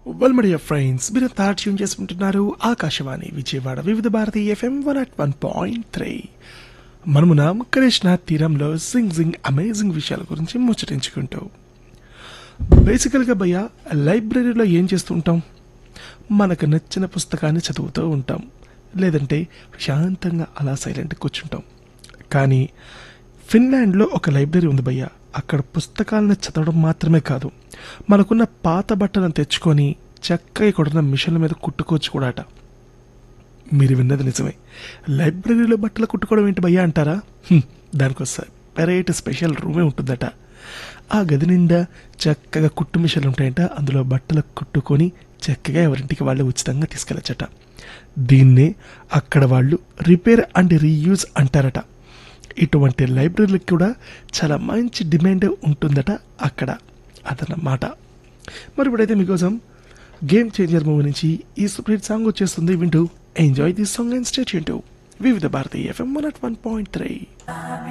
well మడియా friends మీరు థర్డ్ ట్యూన్ చేసుకుంటున్నారు Akashvani Vijayawada Vividh Bharati FM one at one point three మనమునాం కృష్ణ తీరంలో సింగ్ సింగ్ అమేజింగ్ విషయాల గురించి ముచ్చటించుకుంటూ బేసికల్గా భయ్య లైబ్రరీలో ఏం చేస్తుంటాం మనకు నచ్చిన పుస్తకాన్ని చదువుతూ ఉంటాం లేదంటే శాంతంగా అలా సైలెంట్ కూర్చుంటాం కానీ ఫిన్లాండ్లో ఒక లైబ్రరీ ఉంది భయ్య అక్కడ పుస్తకాలను చదవడం మాత్రమే కాదు మనకున్న పాత బట్టలను తెచ్చుకొని చక్కగా కొడుతున్న మిషన్ల మీద కుట్టుకోవచ్చు కూడా అట మీరు విన్నది నిజమే లైబ్రరీలో బట్టలు కుట్టుకోవడం ఏంటి భయ్యా అంటారా హ్మ్, దానికోసం వెరైటీ స్పెషల్ రూమే ఉంటుందట ఆ గది నిండా చక్కగా కుట్టు మిషన్లు ఉంటాయంట అందులో బట్టలు కుట్టుకొని చక్కగా ఎవరింటికి వాళ్ళు ఉచితంగా తీసుకెళ్ళచ్చట దీన్నే అక్కడ వాళ్ళు రిపేర్ అండ్ రీయూజ్ అంటారట ఇటువంటి లైబ్రరీలకు కూడా చాలా మంచి డిమాండ్ ఉంటుందట అక్కడ అదన్నమాట మరి ఇప్పుడైతే మీకోసం గేమ్ చేంజర్ మూవీ నుంచి ఈ సూపర్ సాంగ్ వచ్చేస్తుంది వింటూ enjoy this song and state Vividh భారతీయ FM one at one point three